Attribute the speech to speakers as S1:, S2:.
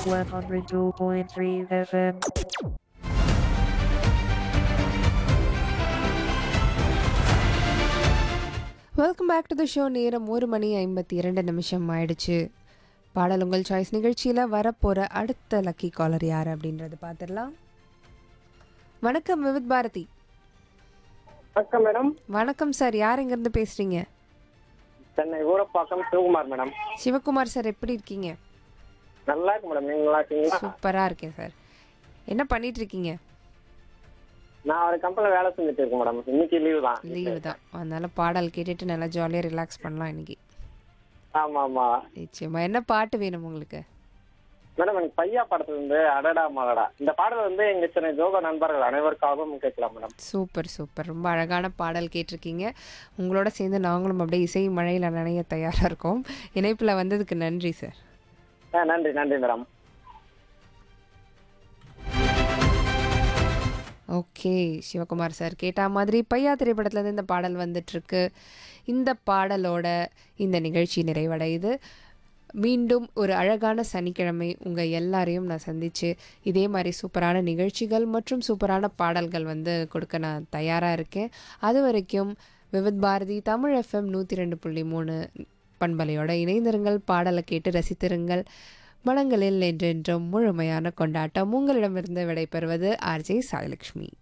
S1: 102.3 FM.
S2: Welcome back to the show நேரம் ஒரு மணி ஐம்பத்தி இரண்டு நிமிஷம் ஆயிடுச்சு பாடல் உங்கள் சாய்ஸ் நிகழ்ச்சியில் வரப்போகிற அடுத்த லக்கி காலர் யார் அப்படின்றத பார்த்துடலாம் வணக்கம் விவித் பாரதி
S3: வணக்கம் மேடம்
S2: வணக்கம் சார் யார் எங்கேருந்து பேசுகிறீங்க
S3: சென்னை ஊரப்பாக்கம் சிவகுமார் மேடம்
S2: சிவகுமார் சார் எப்படி இருக்கீங்க
S3: நல்லா இருக்கு மேடம் நீங்க நல்லா இருக்கீங்களா
S2: சூப்பராக இருக்கேன் சார் என்ன பண்ணிட்டு இருக்கீங்க
S3: நான் ஒரு கம்பெனில வேலை செஞ்சுட்டு இருக்கேன் மேடம் இன்னைக்கு லீவு தான்
S2: லீவு தான் அதனால பாடல் கேட்டுட்டு நல்லா ஜாலியாக ரிலாக்ஸ் பண்ணலாம் இன்னைக்கு
S3: ஆமா ஆமா
S2: நிச்சயமா என்ன பாட்டு வேணும் உங்களுக்கு
S3: மேடம் எனக்கு பையா படத்துல இருந்து அடடா மலடா இந்த பாடல் வந்து எங்க சென்னை ஜோகா நண்பர்கள் அனைவருக்காகவும் கேட்கலாம் மேடம்
S2: சூப்பர் சூப்பர் ரொம்ப அழகான பாடல் கேட்டிருக்கீங்க உங்களோட சேர்ந்து நாங்களும் அப்படியே இசை மழையில் நனைய தயாராக இருக்கோம் இணைப்பில் வந்ததுக்கு நன்றி சார்
S3: ஆ, நன்றி நன்றி மேடம்
S2: ஓகே சிவகுமார் சார் கேட்ட மாதிரி பையா திரைப்படத்துலேருந்து இந்த பாடல் வந்துட்டுருக்கு இந்த பாடலோட இந்த நிகழ்ச்சி நிறைவடையுது மீண்டும் ஒரு அழகான சனிக்கிழமை உங்கள் எல்லாரையும் நான் சந்தித்து இதே மாதிரி சூப்பரான நிகழ்ச்சிகள் மற்றும் சூப்பரான பாடல்கள் வந்து கொடுக்க நான் தயாராக இருக்கேன் அது வரைக்கும் விவித் பாரதி தமிழ் எஃப்எம் நூற்றி ரெண்டு புள்ளி மூணு பண்பலையோட இணைந்திருங்கள் பாடலை கேட்டு ரசித்திருங்கள் மனங்களில் என்றென்றும் முழுமையான கொண்டாட்டம் உங்களிடமிருந்து விடைபெறுவது ஆர்ஜே சாயலட்சுமி